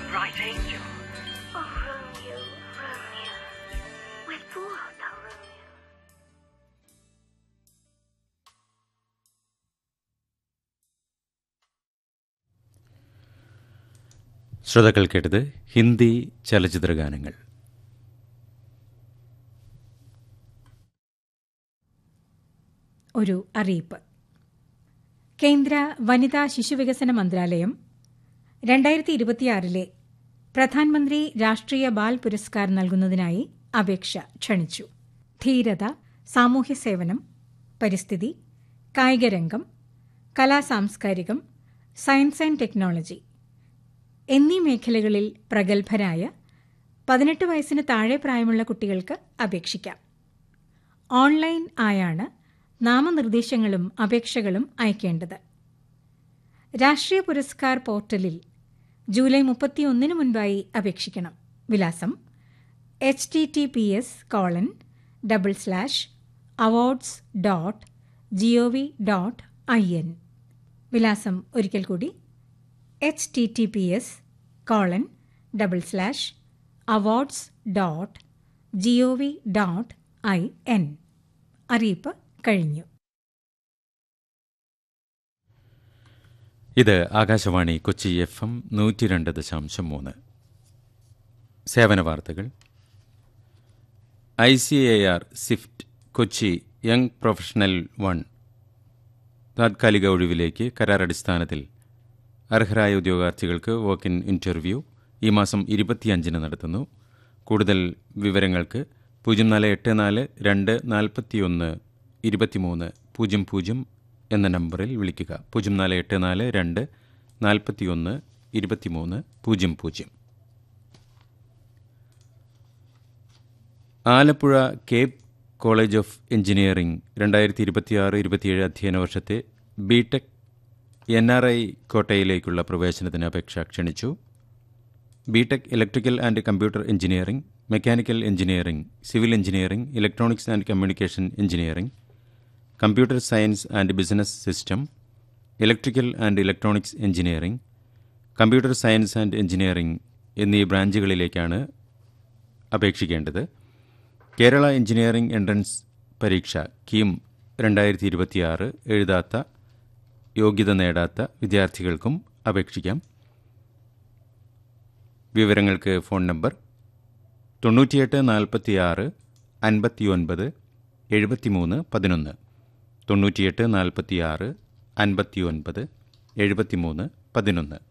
bright angel. Oh, Romeo, Romeo, wherefore art thou Romeo? ശ്രോതാക്കൾ കേട്ടത് ഹിന്ദി ചലച്ചിത്ര ഗാനങ്ങൾ ഒരു അറിയിപ്പ് കേന്ദ്ര വനിതാ ശിശുവികസന മന്ത്രാലയം രണ്ടായിരത്തി ഇരുപത്തിയാറിലെ പ്രധാനമന്ത്രി രാഷ്ട്രീയ ബാൽ പുരസ്കാർ നൽകുന്നതിനായി അപേക്ഷ ക്ഷണിച്ചു ധീരത സാമൂഹ്യ സേവനം പരിസ്ഥിതി കായികരംഗം കലാസാംസ്കാരികം സയൻസ് ആൻഡ് ടെക്നോളജി എന്നീ മേഖലകളിൽ പ്രഗത്ഭരായ പതിനെട്ട് വയസ്സിന് താഴെ പ്രായമുള്ള കുട്ടികൾക്ക് അപേക്ഷിക്കാം ഓൺലൈൻ ആയാണ് നാമനിർദ്ദേശങ്ങളും അപേക്ഷകളും അയക്കേണ്ടത് രാഷ്ട്രീയ പുരസ്കാർ പോർട്ടലിൽ ജൂലൈ മുപ്പത്തിയൊന്നിന് മുൻപായി അപേക്ഷിക്കണം വിലാസം H T T P S colon double slash awards dot G O V dot I N വിലാസം ഒരിക്കൽ കൂടി H T T P S colon double slash awards dot G O V dot I N അറിയിപ്പ് കഴിഞ്ഞു ഇത് Akashvani Kochi F M നൂറ്റി രണ്ട് ദശാംശം മൂന്ന് സേവന വാർത്തകൾ I C A R CIFT Kochi young professional one താത്കാലിക ഒഴിവിലേക്ക് കരാറടിസ്ഥാനത്തിൽ അർഹരായ ഉദ്യോഗാർത്ഥികൾക്ക് വർക്ക് ഇൻ ഇൻ്റർവ്യൂ ഈ മാസം ഇരുപത്തിയഞ്ചിന് നടത്തുന്നു കൂടുതൽ വിവരങ്ങൾക്ക് പൂജ്യം നാല് എട്ട് നാല് രണ്ട് നാൽപ്പത്തിയൊന്ന് ഇരുപത്തിമൂന്ന് പൂജ്യം പൂജ്യം എന്ന നമ്പറിൽ വിളിക്കുക പൂജ്യം നാല് എട്ട് നാല് രണ്ട് നാൽപ്പത്തിയൊന്ന് ഇരുപത്തിമൂന്ന് പൂജ്യം പൂജ്യം Alappuzha CAPE college of engineering രണ്ടായിരത്തി ഇരുപത്തിയാറ് ഇരുപത്തിയേഴ് അധ്യയന വർഷത്തെ ബിടെക് എൻ ആർ ഐ കോട്ടയിലേക്കുള്ള പ്രവേശനത്തിന് അപേക്ഷ ക്ഷണിച്ചു B Tech electrical and computer engineering mechanical engineering civil engineering electronics and communication engineering computer science and business system electrical and electronics engineering computer science and engineering എന്നീ ബ്രാഞ്ചുകളിലേക്കാണ് അപേക്ഷിക്കേണ്ടത് കേരള എഞ്ചിനീയറിംഗ് എൻട്രൻസ് പരീക്ഷ KEAM രണ്ടായിരത്തി ഇരുപത്തിയാറ് എഴുതാത്ത യോഗ്യത നേടാത്ത വിദ്യാർത്ഥികൾക്കും അപേക്ഷിക്കാം വിവരങ്ങൾക്ക് ഫോൺ നമ്പർ തൊണ്ണൂറ്റിയെട്ട് നാൽപ്പത്തിയാറ് അൻപത്തിയൊൻപത് എഴുപത്തിമൂന്ന് പതിനൊന്ന് തൊണ്ണൂറ്റിയെട്ട് നാൽപ്പത്തിയാറ് അൻപത്തിയൊൻപത് എഴുപത്തിമൂന്ന് പതിനൊന്ന്